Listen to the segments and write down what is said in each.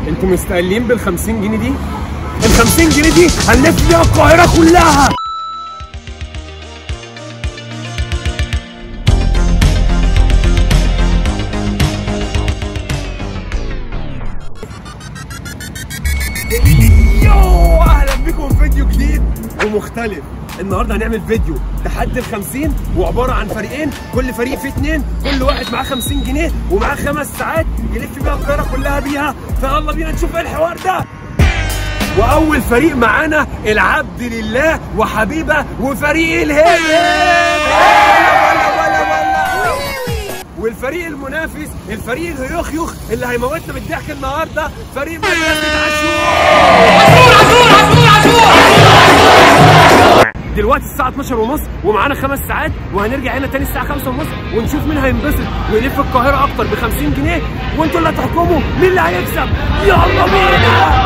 انتوا مستقلين بال 50 جنيه دي ال 50 جنيه دي هنلف بيها القاهره كلها يو اهلا بكم في فيديو جديد ومختلف النهارده هنعمل فيديو تحدي ال 50 وعباره عن فريقين كل فريق فيه اتنين كل واحد معاه 50 جنيه ومعاه خمس ساعات يلف بيها القاهره كلها بيها فيلا بينا نشوف ايه الحوار ده واول فريق معانا العبد لله وحبيبه وفريق الهند ولا ولا ولا والفريق المنافس الفريق الهيوخيوخ اللي هيموتنا بالضحك النهارده فريق مدرسه عاشور دلوقتي الساعة 12 ونص ومعانا خمس ساعات وهنرجع هنا تاني الساعة 5 ونص ونشوف مين هينبسط ويلف القاهرة أكتر ب 50 جنيه وانتوا اللي هتحكموا مين اللي هيكسب يلا بينا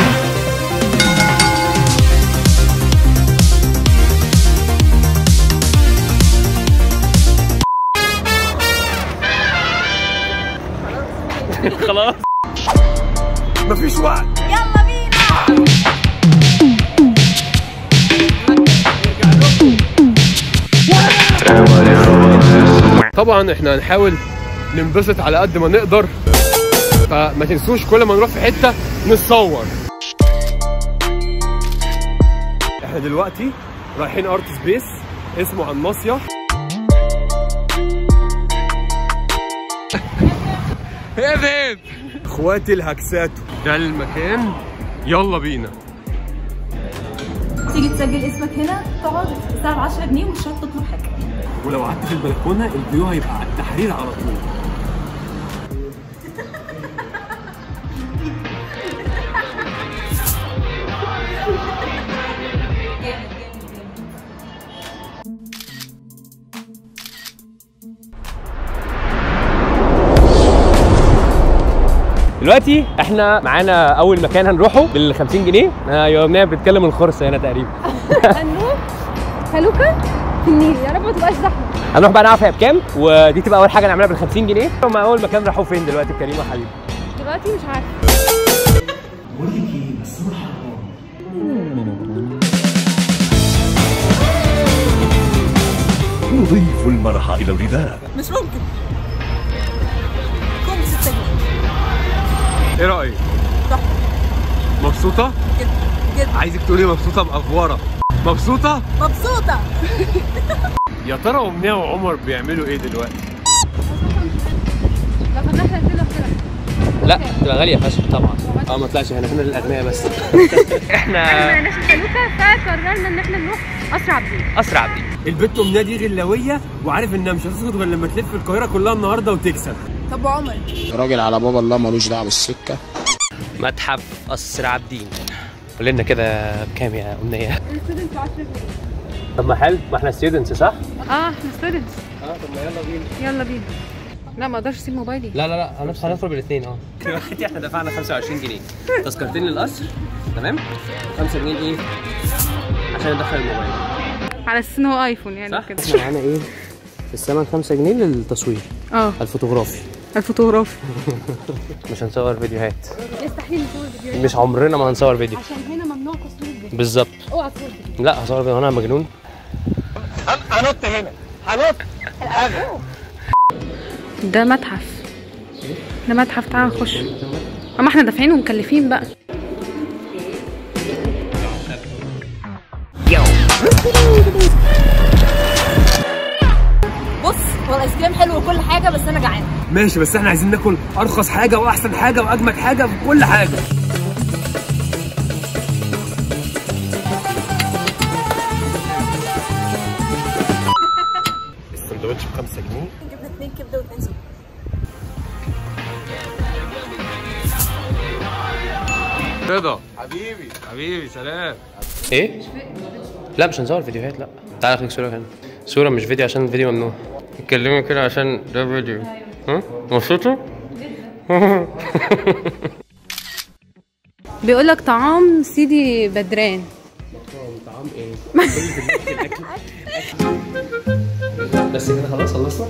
خلاص مفيش وقت يلا بينا طبعا احنا هنحاول ننبسط على قد ما نقدر فما تنسوش كل ما نروح في حته نتصور احنا دلوقتي رايحين ارت سبيس اسمه عناصيا يا بيب اخواتي الهكساتو ده المكان يلا بينا تيجي تسجل اسمك هنا تقعد الساعة ب 10 جنيه ومش شرط تطلب حاجة ولو قعدت في البلكونه الفيو هيبقى على التحرير على طول دلوقتي احنا معانا اول مكان هنروحه بال 50 جنيه انا يوميا بنتكلم الخرصه هنا تقريبا هنروح فلوكة في النيل يا رب ما تبقاش زحمه هنروح بقى نعرف هي بكام ودي تبقى اول حاجه نعملها بال 50 جنيه هم اول مكان راحوا فين دلوقتي كريم وحبيبي دلوقتي مش عارفه نضيف المرح إلى الرداء مش ممكن كوم ب 6 جنيه ايه رايك تحفة مبسوطه جدا جدا عايزك تقولي مبسوطه بافوره مبسوطه مبسوطة يا ترى امنيه وعمر بيعملوا ايه دلوقتي لو كنا احنا ننزل لوحدنا لا تبقى غاليه فشخ طبعا اه ما طلعش هنا هنا للاغنياء بس احنا احنا ما لقيناش الفلوكة فقررنا ان احنا نروح اسرع بدين اسرع دي البت امنيه دي غلاويه وعارف انها مش هتسقط غير لما تلف القاهره كلها النهارده وتكسب طب وعمر راجل على باب الله ملوش دعوه بالسكه متحف اسرع عابدين قول لنا كده بكام يا امنيه الستودنت ب 10 جنيه طب ما حلو ما احنا ستودنتس صح؟ اه احنا ستودنتس اه طب ما يلا بينا يلا بينا لا ما اقدرش اسيب موبايلي لا لا لا هنفس هندخل بالاثنين اه دلوقتي احنا دفعنا 25 جنيه تذكرتين للقصر تمام 5 جنيه ايه عشان ندخل الموبايل على اساس ان هو ايفون يعني صح كده احنا معانا ايه في الثمن 5 جنيه للتصوير اه الفوتوغرافي الفوتوغرافي مش هنصور فيديوهات يستحيل نصور فيديوهات مش عمرنا ما هنصور فيديو عشان هنا ممنوع تصوير فيديو بالظبط اوعى تصور فيديو لا هصور فيديو انا مجنون ده متحف ده متحف تعال نخش اما احنا دافعين ومكلفين بقى بص هو الايس كريم حلو وكل حاجة بس انا جعانة ماشي بس احنا عايزين ناكل ارخص حاجه واحسن حاجه واجمد حاجه في كل حاجه السندوتش ب 5 جنيه جبنا اتنين كبدة واتنين سجق رضا حبيبي حبيبي سلام ايه؟ لا مش هنصور فيديوهات لا تعالى خليك صورة هنا صورة مش فيديو عشان الفيديو ممنوع اتكلمي كده عشان ده فيديو ها مبسوطة؟ بيقول لك طعام سيدي بدران طعام ايه؟ بس كده خلاص خلصنا؟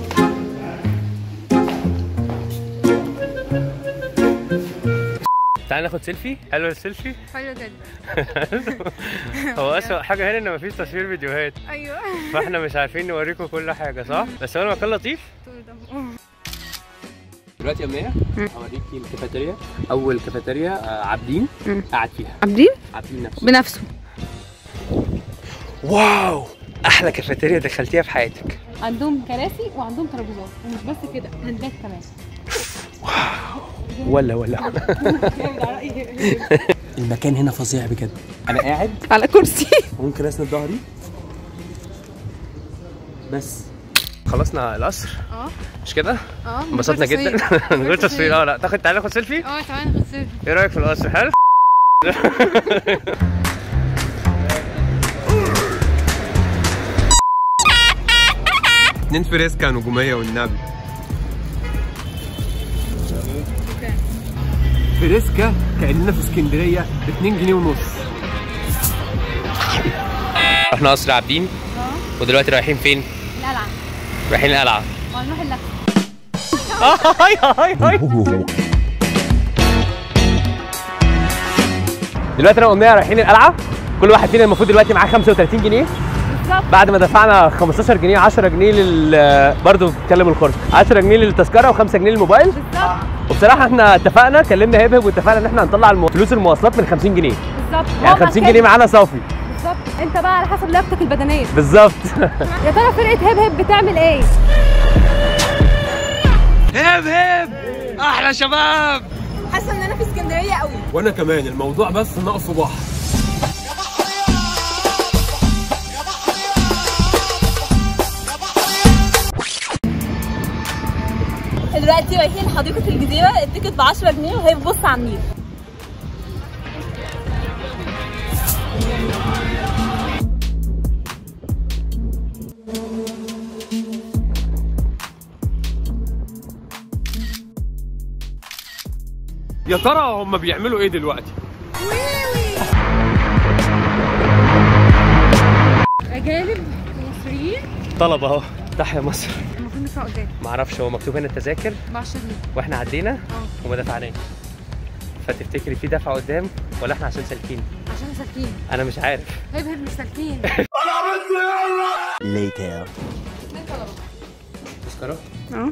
تعالى ناخد سيلفي حلو السيلفي حلو جدا هو اسوء حاجه هنا ان مفيش تصوير فيديوهات ايوه فاحنا مش عارفين نوريكم كل حاجه صح بس هو المكان لطيف دلوقتي يا امنيه هوريكي الكافيتيريا اول كافيتيريا آه، عابدين مم. قاعد فيها عابدين عابدين نفسه بنفسه واو احلى كافيتيريا دخلتيها في حياتك عندهم كراسي وعندهم ترابيزات ومش بس كده هندات كمان ولا ولا المكان هنا فظيع بجد انا قاعد على كرسي ممكن اسند ظهري بس خلصنا القصر اه مش كده اه انبسطنا جدا من غير تصوير اه لا تاخد تعالى ناخد سيلفي اه تعالى ناخد سيلفي ايه رايك في القصر حلو اتنين فريسكا نجوميه والنبي فريسكا كاننا في اسكندريه ب 2 جنيه ونص احنا قصر عابدين ودلوقتي رايحين فين؟ القلعه رايحين القلعه وهنروح اللفه هاي هاي هاي دلوقتي انا وامنيه رايحين القلعه كل واحد فينا المفروض دلوقتي معاه 35 جنيه بالظبط بعد ما دفعنا 15 جنيه 10 جنيه لل برضه بتكلم الخرج 10 جنيه للتذكره و5 جنيه للموبايل بالظبط وبصراحه احنا اتفقنا كلمنا هبهب واتفقنا ان احنا هنطلع المو... فلوس المواصلات من 50 جنيه بالظبط يعني هما 50 كده. جنيه معانا صافي بالظبط انت بقى على حسب لياقتك البدنيه بالظبط يا ترى فرقه هب هب بتعمل ايه هب هب احلى شباب حاسه ان انا في اسكندريه قوي وانا كمان الموضوع بس ناقصه بحر دلوقتي رايحين حديقه الجزيره التيكت ب 10 جنيه وهي بتبص على النيل يا ترى هم بيعملوا ايه دلوقتي اجانب مصريين طلب اهو تحيا مصر المفروض ندفع قدام معرفش هو مكتوب هنا التذاكر ب 10 جنيه واحنا عدينا اه وما دفعناش فتفتكري في دفع قدام ولا احنا عشان سالكين عشان سالكين انا مش عارف هب هب مش سالكين Later. تذكره اه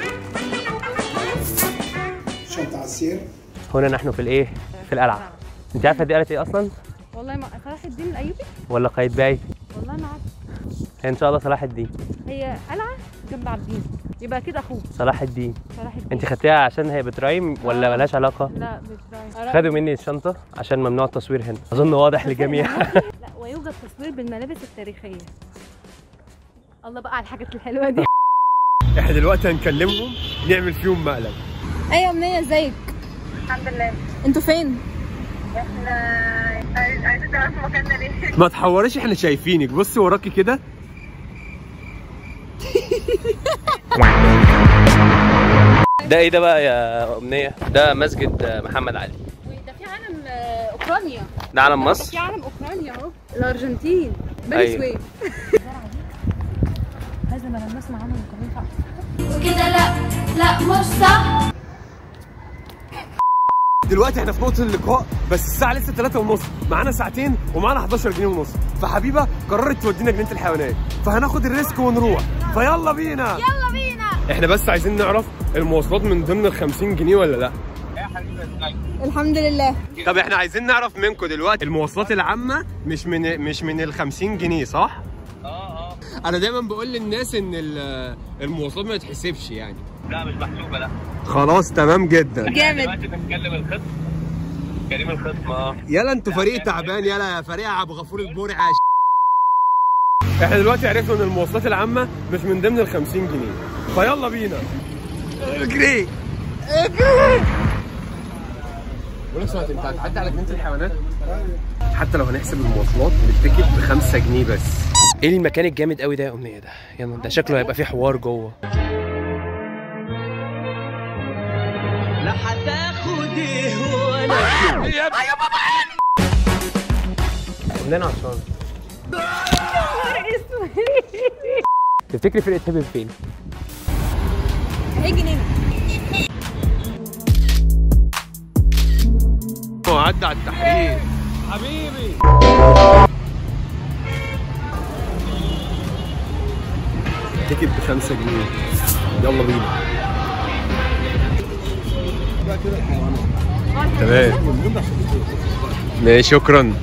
كام هنا نحن في الايه في القلعه انت عارفه دي قالت ايه اصلا والله ما صلاح الدين الايوبي ولا قايتباي والله ما عارفه هي ان شاء الله صلاح الدين هي قلعه جنب عابدين يبقى كده اخوه صلاح الدين صلاح الدين انت خدتيها عشان هي بترايم ولا آه. ملهاش علاقه لا بتراي خدوا مني الشنطه عشان ممنوع التصوير هنا اظن واضح للجميع لا ويوجد تصوير بالملابس التاريخيه الله بقى على الحاجات الحلوه دي احنا دلوقتي هنكلمهم نعمل فيهم مقلب ايوه امنيه ازيك الحمد لله انتوا فين ما تحوريش احنا شايفينك بصي وراكي كده ده ايه ده بقى يا امنيه ده مسجد محمد علي ده في علم اوكرانيا ده علم مصر في علم اوكرانيا اهو الارجنتين بني أيوة. سويف لازم انا نسمع عنهم كمان صح وكده لا لا مش صح دلوقتي احنا في نقطة اللقاء بس الساعة لسه 3 ونص معانا ساعتين ومعانا 11 جنيه ونص فحبيبة قررت تودينا جنينة الحيوانات فهناخد الريسك ونروح فيلا بينا يلا بينا احنا بس عايزين نعرف المواصلات من ضمن ال 50 جنيه ولا لا الحمد لله طب احنا عايزين نعرف منكم دلوقتي المواصلات العامة مش من مش من ال 50 جنيه صح؟ اه اه انا دايما بقول للناس ان ال- المواصلات ما تتحسبش يعني لا مش محسوبه لا خلاص تمام جدا جامد بنتكلم الخط كريم الخصم اه يلا انتوا فريق تعبان يلا يا فريق عبد الغفور البورع يا ش- احنا دلوقتي عرفنا ان المواصلات العامة مش من ضمن ال 50 جنيه فيلا بينا اجري اجري بقول لك سمعت انت هتعدي على جنينة الحيوانات حتى لو هنحسب المواصلات التيكت ب 5 جنيه بس ايه المكان الجامد قوي ده يا امنيه ده يلا ده شكله هيبقى فيه حوار جوه لا هتاخد ايه عطشان تفتكري فرقه هبل فين؟ هي جنينه معدي على التحرير حبيبي تيكت بخمسة جنيه يلا بينا تمام ماشي شكرا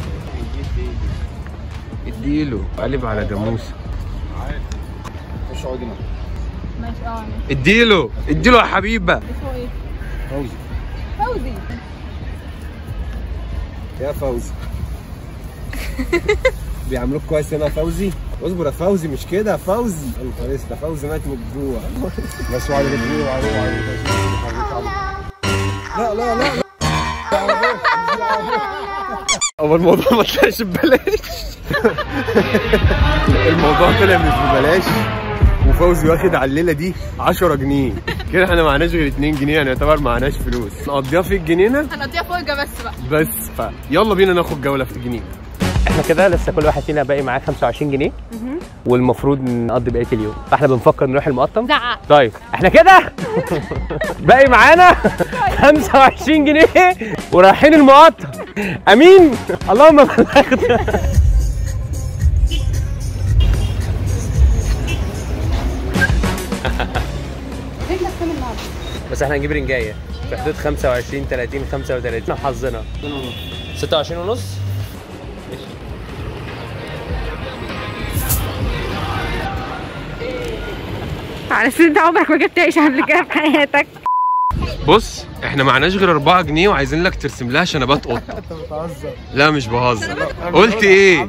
اديله قلب على جاموسه ماشي اه ماشي. اديله اديله يا حبيبه اسمه ايه؟ فوزي فوزي يا فوزي بيعملوك كويس هنا يا فوزي اصبر يا فوزي مش كده يا فوزي انت لسه فوزي مات من الجوع بس وعلى رجليه وعلى لا لا لا هو الموضوع ما طلعش ببلاش الموضوع طلع مش ببلاش وفوزي واخد على الليله دي 10 جنيه كده احنا معناش غير 2 جنيه يعني يعتبر معناش فلوس نقضيها في الجنينه هنقضيها فرجه بس بقى بس فيلا بينا ناخد جوله في الجنينه احنا كده لسه كل واحد فينا باقي معاه 25 جنيه والمفروض نقضي بقيه اليوم فاحنا بنفكر نروح المقطم زعق طيب احنا كده باقي معانا 25 جنيه ورايحين المقطم امين اللهم بلغت بس احنا هنجيب رنجايه في حدود 25 30 35 حظنا 26 ونص على اساس انت عمرك ما جبت عيش قبل كده في حياتك بص احنا معناش غير 4 جنيه وعايزين لك ترسم لها شنبات قط انت بتهزر لا مش بهزر قلت ايه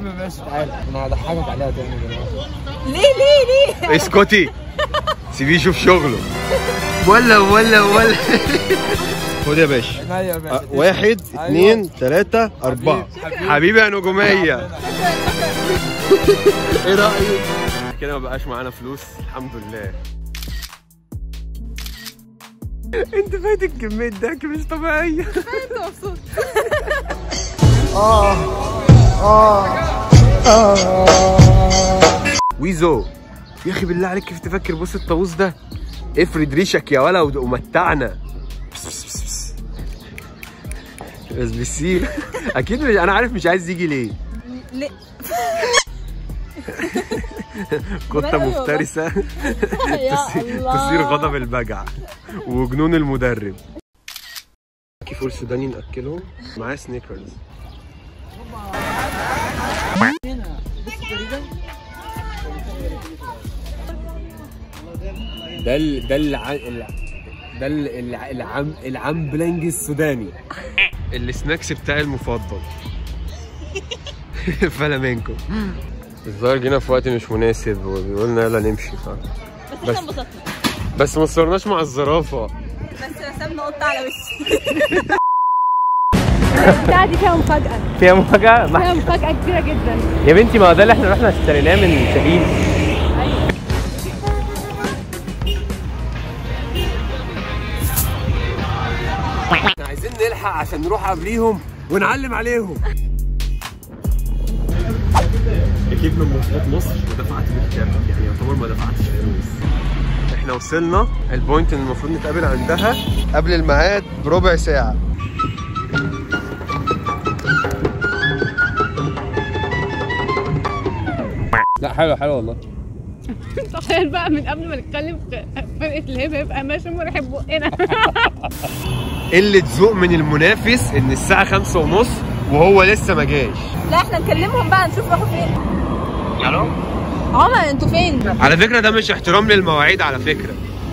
ليه ليه ليه؟ اسكتي سيبيه يشوف شغله ولا ولا ولا خد يا باشا أه، واحد اثنين ثلاثة أربعة حبيبي يا نجومية ايه رأيك؟ كده ما بقاش معانا فلوس الحمد لله انت فاتك كمية ضحك مش طبيعية انت مبسوط ويزو يا اخي بالله عليك كيف تفكر بص الطاووس ده افرد ريشك يا ولا ومتعنا بس بس بس بس بس بسير اكيد مش انا عارف مش عايز يجي ليه ليه؟ قطه أيوة. مفترسه يا تثير- الله. تثير غضب البجع وجنون المدرب فول سوداني ناكلهم معاه سنيكرز ده ال ده الع... ال... ده ال... الع... العم العم بلانج السوداني السناكس بتاعي المفضل فلامينكو الظاهر جينا في وقت مش مناسب وبيقول لنا يلا نمشي ف بس احنا انبسطنا بس ما صرناش مع الزرافه بس رسمنا قطه على وشي البتاعه دي فيها مفاجاه فيها مفاجاه ما- فيها مفاجاه كبيره جدا يا بنتي ما هو ده اللي احنا رحنا اشتريناه من شاهين احنا عايزين نلحق عشان نروح قبليهم ونعلم عليهم اكيد من مواصلات مصر ودفعت بالكامل يعني يعتبر ما دفعتش فلوس احنا وصلنا البوينت اللي المفروض نتقابل عندها قبل الميعاد بربع ساعة لا حلو حلو والله تخيل بقى من قبل ما نتكلم في فرقه الهبه يبقى ماشي مرحب بقنا قلة ذوق من المنافس ان الساعة خمسة ونص وهو لسه ما جاش لا احنا نكلمهم بقى نشوف راحوا فين الو عمر انتوا فين؟ على فكرة ده مش احترام للمواعيد على فكرة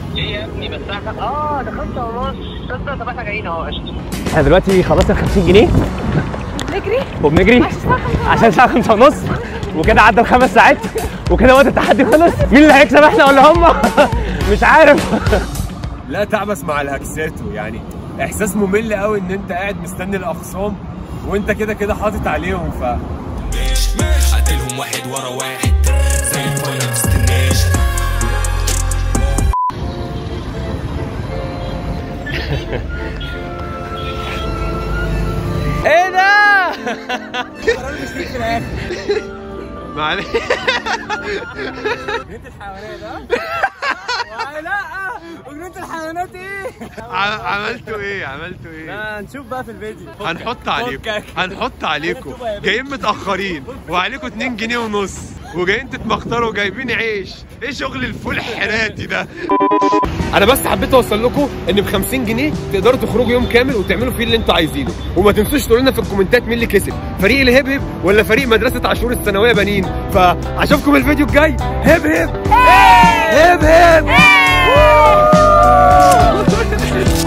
احنا دلوقتي خلصنا ال 50 جنيه نجري وبنجري عشان الساعه 5 ونص وكده عدى الخمس ساعات وكده وقت التحدي خلص مين اللي هيكسب احنا ولا هم مش عارف لا تعبس مع الهكساتو يعني احساس ممل قوي ان انت قاعد مستني الاخصام وانت كده كده حاطط عليهم ف قتلهم واحد ورا واحد زي الفاينل ديستنيشن ايه ده معلش لا اغنيه الحيوانات ايه عملتوا ايه عملتوا ايه هنشوف بقى في الفيديو هنحط عليكم فكك. هنحط عليكم جايين متاخرين وعليكم 2 جنيه ونص وجايين تتمخطروا وجايبين عيش ايه شغل الفول الحراتي ده انا بس حبيت اوصل لكم ان ب 50 جنيه تقدروا تخرجوا يوم كامل وتعملوا فيه اللي انتوا عايزينه وما تنسوش تقولوا لنا في الكومنتات مين اللي كسب فريق الهب هب ولا فريق مدرسه عاشور الثانويه بنين فاشوفكم الفيديو الجاي هب هب هب هب